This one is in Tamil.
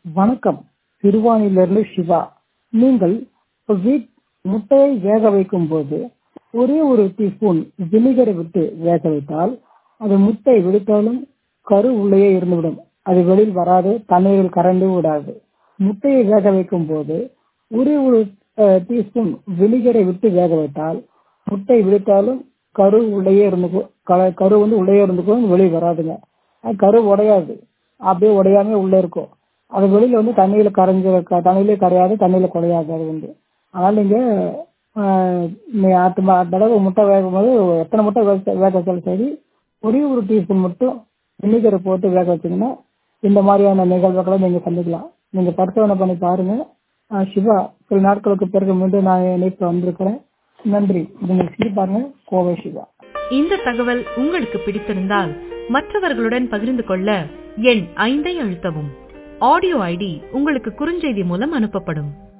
வணக்கம் திருவானிலிருந்து சிவா நீங்கள் வீட் முட்டையை வேக வைக்கும் போது ஒரே ஒரு டீஸ்பூன் வினிகரை விட்டு வேக வைத்தால் அது முட்டை வெடித்தாலும் கரு உள்ளேயே இருந்துவிடும் அது வெளியில் வராது தண்ணீரில் கரைந்து விடாது முட்டையை வேக வைக்கும் போது ஒரே ஒரு டீஸ்பூன் வினிகரை விட்டு வேக வைத்தால் முட்டை வெடித்தாலும் கரு உள்ளேயே இருந்துக்கும் க- கரு வந்து உள்ளே இருந்துக்கும் வெளியே வராதுங்க அது கரு உடையாது அப்படியே உடையாம உள்ள இருக்கும் அது வெளியில வந்து தண்ணியில கரைஞ்சு க- தண்ணியிலே கரையாது தண்ணியில குறையாது அது வந்து அதனால நீங்க ஆஹ், நீ அடுத்த ம- அடுத்த தடவை முட்டை வேகும் போது எத்தனை முட்டை வேக வேக வச்சாலும் சரி ஒரே ஒரு டீஸ்பூன் மட்டும் வினிகரை போட்டு வேக வச்சீங்கன்னா இந்த மாதிரியான நிகழ்வுகளை நீங்க சந்திக்கலாம் நீங்க பரிசோதனை பண்ணி பாருங்க ஆஹ், சிவா சில நாட்களுக்கு பிறகு மீண்டும் நான் இணைப்பு வந்திருக்கிறேன் நன்றி நீங்க செஞ்சு பாருங்க கோவை சிவா இந்த தகவல் உங்களுக்கு பிடித்திருந்தால் மற்றவர்களுடன் பகிர்ந்து கொள்ள எண் ஐந்தை அழுத்தவும் ஆடியோ ஐடி உங்களுக்கு குறுஞ்செய்தி மூலம் அனுப்பப்படும்